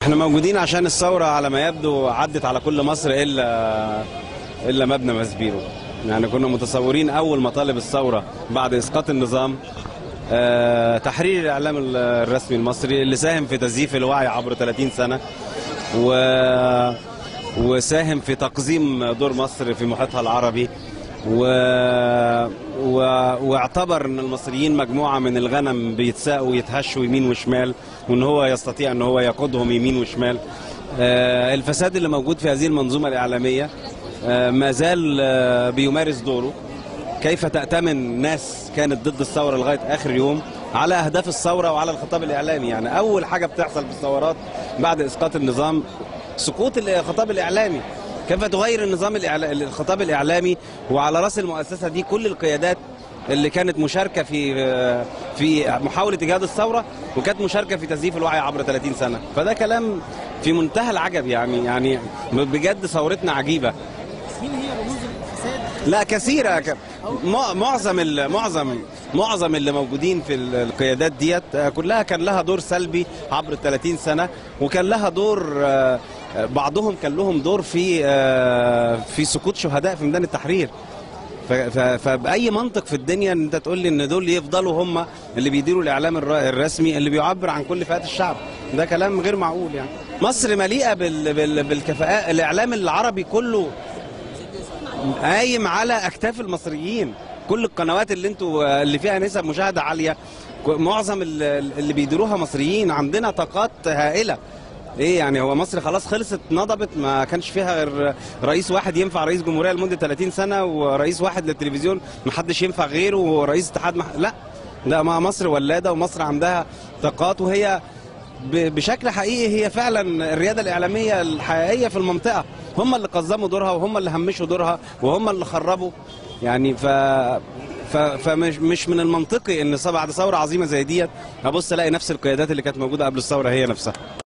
احنا موجودين عشان الثورة على ما يبدو عدت على كل مصر إلا إلا مبنى مسبيرو يعني كنا متصورين أول مطالب الثورة بعد إسقاط النظام آه، تحرير الإعلام ال- الرسمي المصري اللي ساهم في تزييف الوعي عبر 30 سنة و وساهم في تقزيم دور مصر في محيطها العربي و... و... واعتبر ان المصريين مجموعه من الغنم بيتساقوا ويتهشوا يمين وشمال وان هو يستطيع ان هو يقودهم يمين وشمال آه، الفساد اللي موجود في هذه المنظومه الاعلاميه آه، ما زال آه، بيمارس دوره كيف تأتمن ناس كانت ضد الثورة لغاية آخر يوم على أهداف الثورة وعلى الخطاب الإعلامي يعني أول حاجة بتحصل في الثورات بعد إسقاط النظام سقوط الخطاب الإعلامي كيف تغير النظام الإعلا... الخطاب الإعلامي وعلى رأس المؤسسة دي كل القيادات اللي كانت مشاركة في في محاولة إيجاد الثورة وكانت مشاركة في تزييف الوعي عبر 30 سنة فده كلام في منتهى العجب يعني يعني بجد ثورتنا عجيبة مين هي رموز الفساد لا كثيرة ك- مع- معظم ال- معظم معظم اللي موجودين في ال- القيادات ديت آه، كلها كان لها دور سلبي عبر ال 30 سنة وكان لها دور آه، آه، بعضهم كان لهم دور في آه، في سقوط شهداء في ميدان التحرير ف- ف- فبأي منطق في الدنيا ان انت تقول لي ان دول يفضلوا هم اللي بيديروا الاعلام الر- الرسمي اللي بيعبر عن كل فئات الشعب ده كلام غير معقول يعني مصر مليئة بال بال بالكفاءات الاعلام العربي كله قايم على اكتاف المصريين كل القنوات اللي انتوا اللي فيها نسب مشاهده عاليه ك- معظم ال- اللي بيديروها مصريين عندنا طاقات هائله ايه يعني هو مصر خلاص خلصت نضبت ما كانش فيها غير رئيس واحد ينفع رئيس جمهوريه لمده 30 سنه ورئيس واحد للتلفزيون ما حدش ينفع غيره ورئيس اتحاد مح... لا ده ما مصر ولاده ومصر عندها طاقات وهي ب- بشكل حقيقي هي فعلا الرياده الاعلاميه الحقيقيه في المنطقه هم اللي قزموا دورها وهم اللي همشوا دورها وهم اللي خربوا يعني ف ف فمش مش من المنطقي ان بعد ثوره عظيمه زي ديت ابص الاقي نفس القيادات اللي كانت موجوده قبل الثوره هي نفسها